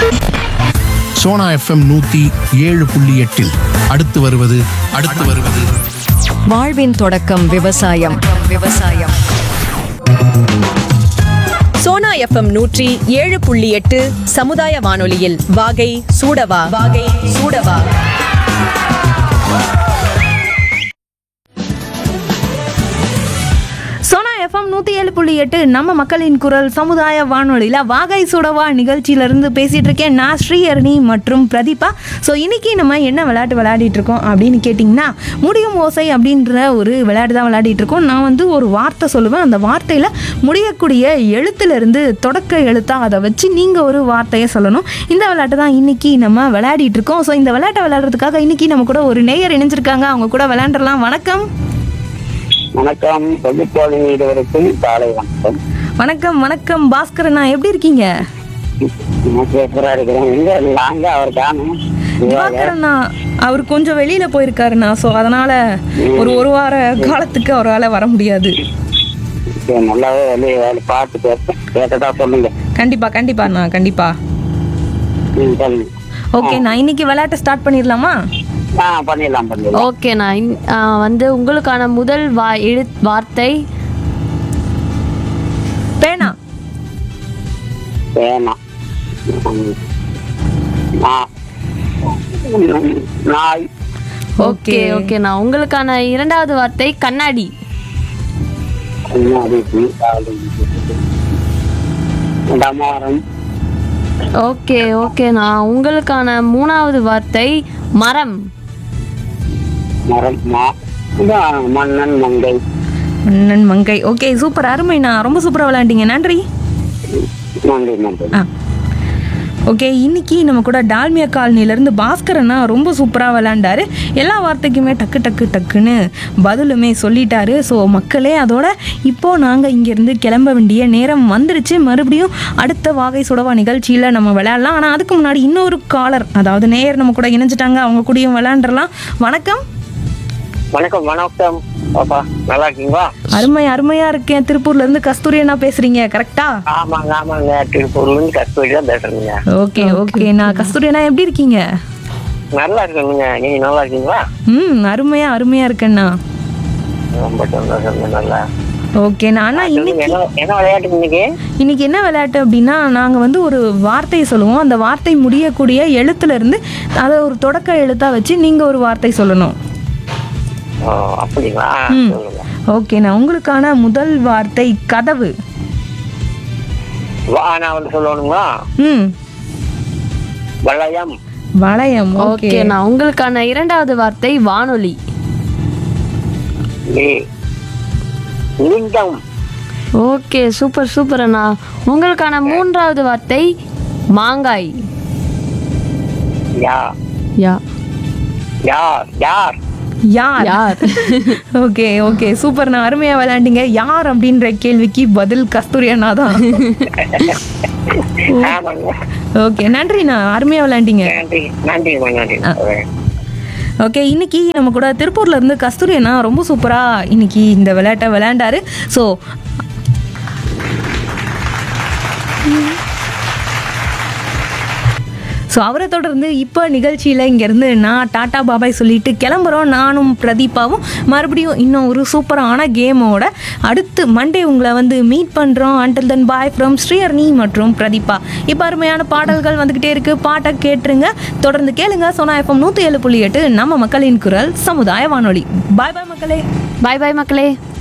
Sona FM நூத்தி ஏழு புள்ளி எட்டில் அடுத்து வருவது அடுத்து வருவது வாழ்வின் தொடக்கம் விவசாயம் விவசாயம் சோனா எஃப்எம் நூற்றி ஏழு புள்ளி எட்டு சமுதாய வானொலியில் வாகை சூடவா வாகை சூடவா சோனா எஃப்எம் நூற்றி ஏழு புள்ளி எட்டு நம்ம மக்களின் குரல் சமுதாய வானொலியில் வாகை சுடவா நிகழ்ச்சியிலேருந்து பேசிகிட்டு இருக்கேன் நான் ஸ்ரீஹரணி மற்றும் பிரதீபா ஸோ இன்றைக்கி நம்ம என்ன விளையாட்டு விளையாடிட்டு இருக்கோம் அப்படின்னு கேட்டிங்கன்னா முடியும் ஓசை அப்படின்ற ஒரு விளையாட்டு தான் விளையாடிட்டு இருக்கோம் நான் வந்து ஒரு வார்த்தை சொல்லுவேன் அந்த வார்த்தையில் முடியக்கூடிய எழுத்துலேருந்து தொடக்க எழுத்தா அதை வச்சு நீங்கள் ஒரு வார்த்தையை சொல்லணும் இந்த விளையாட்டு தான் இன்றைக்கி நம்ம விளையாடிட்டு இருக்கோம் ஸோ இந்த விளையாட்டை விளையாடுறதுக்காக இன்றைக்கி நம்ம கூட ஒரு நேயர் இணைஞ்சிருக்காங்க அவங்க கூட விளையாண்டுறலாம் வணக்கம் வணக்கம் தொகுப்பாளி இருவருக்கும் காலை வணக்கம் வணக்கம் வணக்கம் பாஸ்கரண்ணா எப்படி இருக்கீங்க நான் சூப்பரா இருக்கிறேன் எங்க நாங்க அவர் காணும் திவாகரண்ணா அவர் கொஞ்சம் வெளியில போயிருக்காருண்ணா ஸோ அதனால ஒரு ஒரு வார காலத்துக்கு அவரால் வர முடியாது நல்லாவே வெளியே வேலை பார்த்து பேச கேட்டதா சொல்லுங்க கண்டிப்பா கண்டிப்பாண்ணா கண்டிப்பா ம், சொல்லுங்க ஓகே நான் இன்னைக்கு விளையாட்டை ஸ்டார்ட் பண்ணிடலாமா ஆ பண்ணிடலாம் பண்ணிடலாம் ஓகேண்ணா இன்- ஆ, வந்து உங்களுக்கான முதல் வா எழு வார்த்தை பேனா வேணாம் ம். நா- ம், நாய் ஓகே ஓகேண்ணா உங்களுக்கான இரண்டாவது வார்த்தை கண்ணாடி கண்ணாடி காலி. டமாரம் ஓகே ஓகேண்ணா உங்களுக்கான மூணாவது வார்த்தை மரம் மரம் மா இதான் மன்னன் மங்கை மன்னன் மங்கை ஓகே சூப்பர் அருமைண்ணா ரொம்ப சூப்பராக விளையாண்டீங்க நன்றி நன்றி நன்றி ஆ ஓகே இன்னைக்கு நம்ம கூட டால்மியா காலனிலேருந்து பாஸ்கரண்ணா ரொம்ப சூப்பராக விளையாண்டாரு எல்லா வார்த்தைக்குமே டக்கு டக்கு டக்குன்னு பதிலுமே சொல்லிட்டாரு ஸோ மக்களே அதோட இப்போது நாங்கள் இங்கேருந்து கிளம்ப வேண்டிய நேரம் வந்துருச்சு மறுபடியும் அடுத்த வாகை சுடவா நிகழ்ச்சியில் நம்ம விளையாடலாம் ஆனால் அதுக்கு முன்னாடி இன்னொரு காலர் அதாவது நேயர் நம்ம கூட இணைஞ்சிட்டாங்க அவங்க கூடயும் விளையாண்டுறலாம் வணக்கம் வணக்கம் வணக்கம் பாப்பா நல்லா இருக்கீங்களா அருமை அருமையாக இருக்கேன் திருப்பூர்லேருந்து கஸ்தூரி அண்ணா பேசுகிறீங்க கரெக்டா ஆமாங்க ஆமாங்க திருப்பூர்ல இருந்து கஸ்தூரி தான் பேசுறேங்க ஓகே ஓகே நான் கஸ்தூரி அண்ணா எப்படி இருக்கீங்க நல்லா இருக்கணுங்க நீங்க நல்லா இருக்கீங்களா ம் அருமையாக அருமையாக இருக்கேண்ணா ரொம்ப சந்தோஷம் நல்லா ஓகேண்ணா அண்ணா சொல்லுங்க, இன்னைக்கு என்ன என்ன விளையாட்டு இன்னைக்கு இன்னைக்கு என்ன விளையாட்டு அப்படின்னா நாங்கள் வந்து ஒரு வார்த்தையை சொல்லுவோம் அந்த வார்த்தை முடியக்கூடிய எழுத்துல இருந்து அதை ஒரு தொடக்க எழுத்தா வச்சு நீங்கள் ஒரு வார்த்தை சொல்லணும் ஓ அப்படிங்களா ம். சொல்லுங்க ஓகேண்ணா உங்களுக்கான முதல் வார்த்தை கதவு வா நான் வந்து சொல்லணுங்களா ம் வளையம் வளையம் ஓகே ஓகேண்ணா உங்களுக்கான இரண்டாவது வார்த்தை வானொலி ஏ லிங்கம் ஓகே சூப்பர் சூப்பர் அண்ணா உங்களுக்கான மூன்றாவது வார்த்தை மாங்காய் யா யா யார் யார் யார் யார் ஓகே ஓகே சூப்பர்ண்ணா அருமையாக விளையாண்டீங்க யார் அப்படின்ற கேள்விக்கு பதில் கஸ்தூரி அண்ணா தான் ஆமாங்க ஓகே நன்றிண்ணா அருமையாக விளையாண்டீங்க நன்றி நன்றிங்க நன்றி ஓகே இன்னைக்கு நம்ம கூட திருப்பூர்ல இருந்து கஸ்தூரி அண்ணா ரொம்ப சூப்பரா இன்னைக்கு இந்த விளையாட்டை விளையாண்டாரு ஸோ ஸோ அவரை தொடர்ந்து இப்போ நிகழ்ச்சியில் இங்கேருந்து நான் டாடா பாபாய் சொல்லிட்டு கிளம்புறோம் நானும் பிரதீபாவும் மறுபடியும் இன்னும் ஒரு சூப்பரான கேமோட அடுத்து மண்டே உங்களை வந்து மீட் பண்ணுறோம் until then bye from Sriharni மற்றும் பிரதீபா இப்போ அருமையான பாடல்கள் வந்துக்கிட்டே இருக்குது பாட்டை கேட்டுருங்க தொடர்ந்து கேளுங்க சோனா எஃப்எம் நூற்றி ஏழு புள்ளி எட்டு நம்ம மக்களின் குரல் சமுதாய வானொலி பாய் பாய் மக்களே பாய் பாய் மக்களே